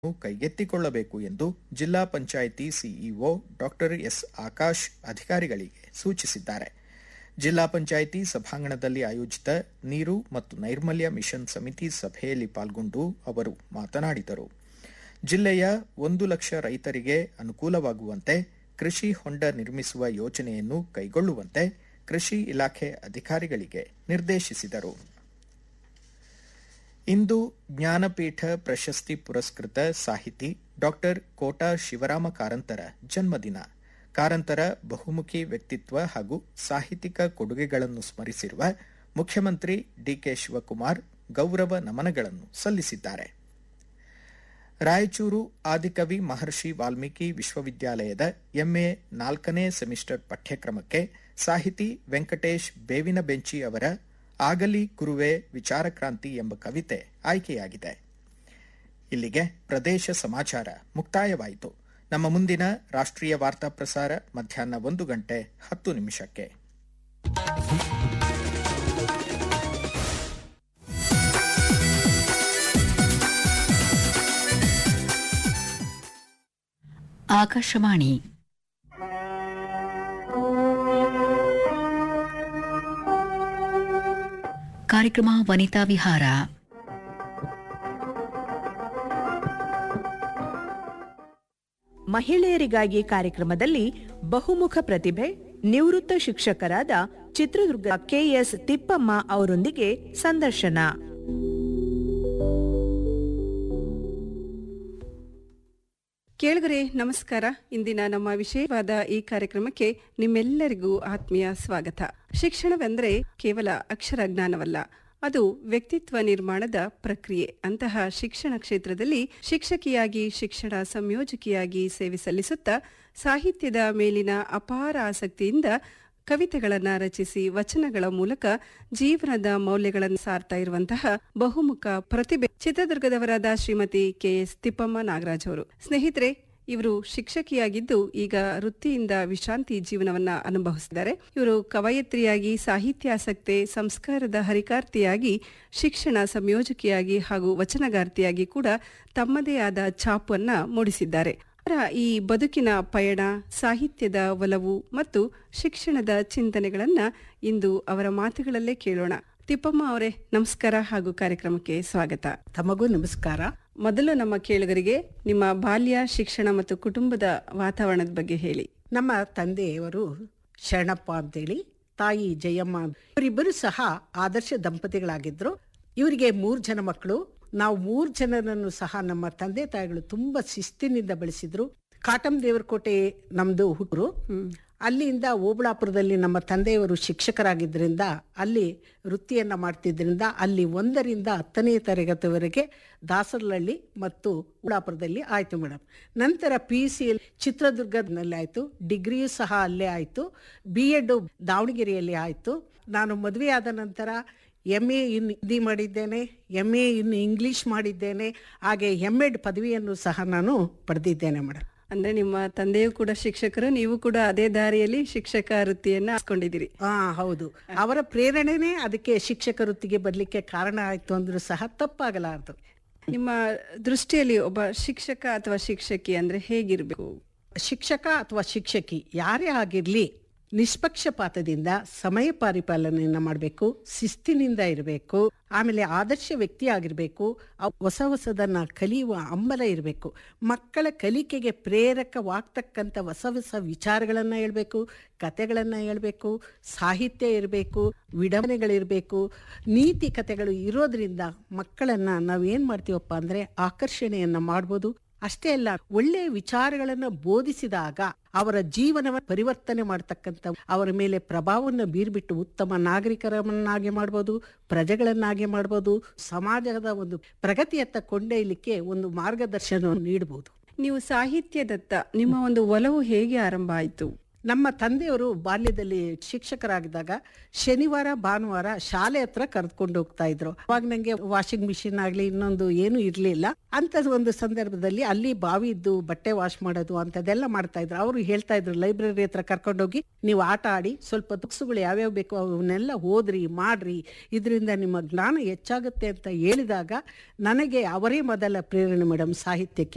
ಕೈಗೆತ್ತಿಕೊಳ್ಳಬೇಕು ಎಂದು ಜಿಲ್ಲಾ panchayat CEO doctor S Akash ಅಧಿಕಾರಿಗಳಿಗೆ ಸೂಚಿಸಿದ್ದಾರೆ ಜಿಲ್ಲಾ ಪಂಚಾಯಿತಿ ಸಭಾಂಗಣದಲ್ಲಿ ಆಯೋಜಿತ ನೀರು ಮತ್ತು ನೈರ್ಮಲ್ಯ ಮಿಷನ್ ಸಮಿತಿ ಸಭೆಯಲ್ಲಿ ಪಾಲ್ಗೊಂಡು ಅವರು ಮಾತನಾಡಿದರು ಜಿಲ್ಲೆಯ ಒಂದು ಲಕ್ಷ ರೈತರಿಗೆ ಅನುಕೂಲವಾಗುವಂತೆ ಕೃಷಿ ಹೊಂಡ ನಿರ್ಮಿಸುವ ಯೋಜನೆಯನ್ನು ಕೈಗೊಳ್ಳುವಂತೆ ಕೃಷಿ ಇಲಾಖೆ ಅಧಿಕಾರಿಗಳಿಗೆ ನಿರ್ದೇಶಿಸಿದರು ಇಂದು ಜ್ಞಾನಪೀಠ ಪ್ರಶಸ್ತಿ ಪುರಸ್ಕೃತ ಸಾಹಿತಿ ಡಾಕ್ಟರ್ ಕೋಟಾ ಶಿವರಾಮ ಕಾರಂತರ ಜನ್ಮದಿನ ಕಾರಂತರ ಬಹುಮುಖಿ ವ್ಯಕ್ತಿತ್ವ ಹಾಗೂ ಸಾಹಿತ್ಯಿಕ ಕೊಡುಗೆಗಳನ್ನು ಸ್ಮರಿಸಿರುವ ಮುಖ್ಯಮಂತ್ರಿ ಡಿಕೆ ಶಿವಕುಮಾರ್ ಗೌರವ ನಮನಗಳನ್ನು ಸಲ್ಲಿಸಿದ್ದಾರೆ ರಾಯಚೂರು ಆದಿಕವಿ ಮಹರ್ಷಿ ವಾಲ್ಮೀಕಿ ವಿಶ್ವವಿದ್ಯಾಲಯದ ಎಂಎ ನಾಲ್ಕನೇ ಸೆಮಿಸ್ಟರ್ ಪಠ್ಯಕ್ರಮಕ್ಕೆ ಸಾಹಿತಿ ವೆಂಕಟೇಶ್ ಬೇವಿನ ಬೆಂಚಿ ಅವರ ಆಗಲಿ ಗುರುವೆ ವಿಚಾರಕ್ರಾಂತಿ ಎಂಬ ಕವಿತೆ ಆಯ್ಕೆಯಾಗಿದೆ ಇಲ್ಲಿಗೆ ಪ್ರದೇಶ ಸಮಾಚಾರ ಮುಕ್ತಾಯವಾಯಿತು ನಮ್ಮ ಮುಂದಿನ ರಾಷ್ಟ್ರೀಯ ವಾರ್ತಾ ಪ್ರಸಾರ ಮಧ್ಯಾಹ್ನ ಒಂದು ಗಂಟೆ ಹತ್ತು ನಿಮಿಷಕ್ಕೆ ಆಕಾಶವಾಣಿ ಕಾರ್ಯಕ್ರಮ ವನಿತಾ ವಿಹಾರ ಮಹಿಳೆಯರಿಗಾಗಿ ಕಾರ್ಯಕ್ರಮದಲ್ಲಿ ಬಹುಮುಖ ಪ್ರತಿಭೆ ನಿವೃತ್ತ ಶಿಕ್ಷಕರಾದ ಚಿತ್ರದುರ್ಗ ಕೆಎಸ್ ತಿಪ್ಪಮ್ಮ ಅವರೊಂದಿಗೆ ಸಂದರ್ಶನ ಕೇಳಿದರೆ ನಮಸ್ಕಾರ ಇಂದಿನ ನಮ್ಮ ವಿಷಯವಾದ ಈ ಕಾರ್ಯಕ್ರಮಕ್ಕೆ ನಿಮ್ಮೆಲ್ಲರಿಗೂ ಆತ್ಮೀಯ ಸ್ವಾಗತ ಶಿಕ್ಷಣವೆಂದರೆ ಕೇವಲ ಅಕ್ಷರ ಜ್ಞಾನವಲ್ಲ ಅದು ವ್ಯಕ್ತಿತ್ವ ನಿರ್ಮಾಣದ ಪ್ರಕ್ರಿಯೆ ಅಂತಹ ಶಿಕ್ಷಣ ಕ್ಷೇತ್ರದಲ್ಲಿ ಶಿಕ್ಷಕಿಯಾಗಿ ಶಿಕ್ಷಣ ಸಂಯೋಜಕಿಯಾಗಿ ಸೇವೆ ಸಲ್ಲಿಸುತ್ತಾ ಸಾಹಿತ್ಯದ ಮೇಲಿನ ಅಪಾರ ಆಸಕ್ತಿಯಿಂದ ಕವಿತೆಗಳನ್ನ ರಚಿಸಿ ವಚನಗಳ ಮೂಲಕ ಜೀವನದ ಮೌಲ್ಯಗಳನ್ನು ಸಾರ್ತಾ ಇರುವಂತಹ ಬಹುಮುಖ ಪ್ರತಿಭೆ ಚಿತ್ರದುರ್ಗದವರಾದ ಶ್ರೀಮತಿ ಕೆಎಸ್ ತಿಪ್ಪಮ್ಮ ನಾಗರಾಜ್ ಅವರು ಸ್ನೇಹಿತರೆ ಇವರು ಶಿಕ್ಷಕಿಯಾಗಿದ್ದು ಈಗ ವೃತ್ತಿಯಿಂದ ವಿಶ್ರಾಂತಿ ಜೀವನವನ್ನ ಅನುಭವಿಸಿದ್ದಾರೆ ಇವರು ಕವಯತ್ರಿಯಾಗಿ ಸಾಹಿತ್ಯಾಸಕ್ತೆ ಸಂಸ್ಕಾರದ ಹರಿಕಾರ್ತಿಯಾಗಿ ಶಿಕ್ಷಣ ಸಂಯೋಜಕಿಯಾಗಿ ಹಾಗೂ ವಚನಗಾರ್ತಿಯಾಗಿ ಕೂಡ ತಮ್ಮದೇ ಆದ ಛಾಪನ್ನ ಮೂಡಿಸಿದ್ದಾರೆ ಅವರ ಈ ಬದುಕಿನ ಪಯಣ ಸಾಹಿತ್ಯದ ಒಲವು ಮತ್ತು ಶಿಕ್ಷಣದ ಚಿಂತನೆಗಳನ್ನ ಇಂದು ಅವರ ಮಾತುಗಳಲ್ಲೇ ಕೇಳೋಣ ತಿಪ್ಪಮ್ಮ ಅವರೇ ನಮಸ್ಕಾರ ಹಾಗೂ ಕಾರ್ಯಕ್ರಮಕ್ಕೆ ಸ್ವಾಗತ ತಮಗೂ ನಮಸ್ಕಾರ ಮೊದಲು ನಮ್ಮ ಕೇಳುಗರಿಗೆ ನಿಮ್ಮ ಬಾಲ್ಯ ಶಿಕ್ಷಣ ಮತ್ತು ಕುಟುಂಬದ ವಾತಾವರಣದ ಬಗ್ಗೆ ಹೇಳಿ ನಮ್ಮ ತಂದೆಯವರು ಶರಣಪ್ಪ ಅಂತೇಳಿ ತಾಯಿ ಜಯಮ್ಮ ಇವರಿಬ್ಬರು ಸಹ ಆದರ್ಶ ದಂಪತಿಗಳಾಗಿದ್ರು ಇವರಿಗೆ ಮೂರ್ ಜನ ಮಕ್ಕಳು ನಾವು ಮೂರ್ ಜನರನ್ನು ಸಹ ನಮ್ಮ ತಂದೆ ತಾಯಿಗಳು ತುಂಬಾ ಶಿಸ್ತಿನಿಂದ ಬೆಳೆಸಿದ್ರು ಕಾಟಂ ದೇವರಕೋಟೆ ನಮ್ದು ಹುಟ್ಟರು ಅಲ್ಲಿಂದ ಓಬಳಾಪುರದಲ್ಲಿ ನಮ್ಮ ತಂದೆಯವರು ಶಿಕ್ಷಕರಾಗಿದ್ದರಿಂದ ಅಲ್ಲಿ ವೃತ್ತಿಯನ್ನ ಮಾಡ್ತಿದ್ರಿಂದ ಅಲ್ಲಿ ಒಂದರಿಂದ ಹತ್ತನೇ ತರಗತಿವರೆಗೆ ದಾಸರಳ್ಳಿ ಮತ್ತು ಓಬಳಾಪುರದಲ್ಲಿ ಆಯ್ತು ಮೇಡಮ್ ನಂತರ ಪಿ ಯು ಸಿ ಚಿತ್ರದುರ್ಗದಲ್ಲಿ ಆಯ್ತು ಡಿಗ್ರಿಯೂ ಸಹ ಅಲ್ಲೇ ಆಯ್ತು ಬಿ ಎಡ್ ದಾವಣಗೆರೆಯಲ್ಲಿ ಆಯ್ತು ನಾನು ಮದುವೆ ಆದ ನಂತರ ಎಮ್ ಎ ಇನ್ ಹಿಂದಿ ಮಾಡಿದ್ದೇನೆ ಎಮ್ ಎ ಇನ್ ಇಂಗ್ಲಿಷ್ ಮಾಡಿದ್ದೇನೆ ಹಾಗೆ ಎಮ್ ಎಡ್ ಪದವಿಯನ್ನು ಸಹ ನಾನು ಪಡೆದಿದ್ದೇನೆ ಮೇಡಮ್ ಅಂದ್ರೆ ನಿಮ್ಮ ತಂದೆಯೂ ಕೂಡ ಶಿಕ್ಷಕರು ನೀವು ಕೂಡ ಅದೇ ದಾರಿಯಲ್ಲಿ ಶಿಕ್ಷಕ ವೃತ್ತಿಯನ್ನ ಹಾಕೊಂಡಿದ್ದೀರಿ ಹಾ ಹೌದು ಅವರ ಪ್ರೇರಣೆನೇ ಅದಕ್ಕೆ ಶಿಕ್ಷಕ ವೃತ್ತಿಗೆ ಬರ್ಲಿಕ್ಕೆ ಕಾರಣ ಆಯ್ತು ಅಂದ್ರೂ ಸಹ ತಪ್ಪಾಗಲಾರದು ನಿಮ್ಮ ದೃಷ್ಟಿಯಲ್ಲಿ ಒಬ್ಬ ಶಿಕ್ಷಕ ಅಥವಾ ಶಿಕ್ಷಕಿ ಅಂದ್ರೆ ಹೇಗಿರ್ಬೇಕು ಶಿಕ್ಷಕ ಅಥವಾ ಶಿಕ್ಷಕಿ ಯಾರೇ ಆಗಿರ್ಲಿ ನಿಷ್ಪಕ್ಷಪಾತದಿಂದ ಸಮಯ ಪರಿಪಾಲನೆಯನ್ನ ಮಾಡಬೇಕು ಶಿಸ್ತಿನಿಂದ ಇರಬೇಕು ಆಮೇಲೆ ಆದರ್ಶ ವ್ಯಕ್ತಿ ಆಗಿರಬೇಕು ಹೊಸ ಹೊಸದನ್ನ ಕಲಿಯುವ ಹಂಬಲ ಇರಬೇಕು ಮಕ್ಕಳ ಕಲಿಕೆಗೆ ಪ್ರೇರಕವಾಗ್ತಕ್ಕಂಥ ಹೊಸ ಹೊಸ ವಿಚಾರಗಳನ್ನ ಹೇಳ್ಬೇಕು ಕತೆಗಳನ್ನ ಹೇಳ್ಬೇಕು ಸಾಹಿತ್ಯ ಇರಬೇಕು ವಿಡಂಬನೆಗಳಿರಬೇಕು ನೀತಿ ಕತೆಗಳು ಇರೋದ್ರಿಂದ ಮಕ್ಕಳನ್ನ ನಾವೇನ್ ಮಾಡ್ತೀವಪ್ಪ ಅಂದ್ರೆ ಆಕರ್ಷಣೆಯನ್ನ ಮಾಡ್ಬೋದು ಅಷ್ಟೇ ಅಲ್ಲ ಒಳ್ಳೆಯ ವಿಚಾರಗಳನ್ನು ಬೋಧಿಸಿದಾಗ ಅವರ ಜೀವನವನ್ನು ಪರಿವರ್ತನೆ ಮಾಡತಕ್ಕಂಥ ಅವರ ಮೇಲೆ ಪ್ರಭಾವವನ್ನು ಬೀರ್ಬಿಟ್ಟು ಉತ್ತಮ ನಾಗರಿಕರನ್ನಾಗಿ ಮಾಡ್ಬೋದು ಪ್ರಜೆಗಳನ್ನಾಗಿ ಮಾಡ್ಬೋದು ಸಮಾಜದ ಒಂದು ಪ್ರಗತಿಯತ್ತ ಕೊಂಡೊಯ್ಯಲಿಕ್ಕೆ ಒಂದು ಮಾರ್ಗದರ್ಶನ ನೀಡಬಹುದು ನೀವು ಸಾಹಿತ್ಯದತ್ತ ನಿಮ್ಮ ಒಂದು ಒಲವು ಹೇಗೆ ಆರಂಭ ಆಯಿತು ನಮ್ಮ ತಂದೆಯವರು ಬಾಲ್ಯದಲ್ಲಿ ಶಿಕ್ಷಕರಾಗಿದ್ದಾಗ ಶನಿವಾರ ಭಾನುವಾರ ಶಾಲೆ ಹತ್ರ ಕರೆದುಕೊಂಡು ಹೋಗ್ತಾ ಇದ್ರು ಅವಾಗ ನಂಗೆ ವಾಷಿಂಗ್ ಮಿಷಿನ್ ಆಗ್ಲಿ ಇನ್ನೊಂದು ಏನು ಇರ್ಲಿಲ್ಲ ಅಂತ ಒಂದು ಸಂದರ್ಭದಲ್ಲಿ ಅಲ್ಲಿ ಬಾವಿ ಇದ್ದು ಬಟ್ಟೆ ವಾಶ್ ಮಾಡೋದು ಅಂತದೆಲ್ಲ ಮಾಡ್ತಾ ಇದ್ರು ಅವರು ಹೇಳ್ತಾ ಇದ್ರು ಲೈಬ್ರರಿ ಹತ್ರ ಕರ್ಕೊಂಡೋಗಿ ನೀವು ಆಟ ಆಡಿ ಸ್ವಲ್ಪ ಬುಕ್ಸ್ಗಳು ಯಾವ್ಯಾವ ಬೇಕು ಅವನ್ನೆಲ್ಲ ಓದ್ರಿ ಮಾಡ್ರಿ ಇದರಿಂದ ನಿಮ್ಮ ಜ್ಞಾನ ಹೆಚ್ಚಾಗುತ್ತೆ ಅಂತ ಹೇಳಿದಾಗ ನನಗೆ ಅವರೇ ಮೊದಲ ಪ್ರೇರಣೆ ಮೇಡಮ್ ಸಾಹಿತ್ಯಕ್ಕೆ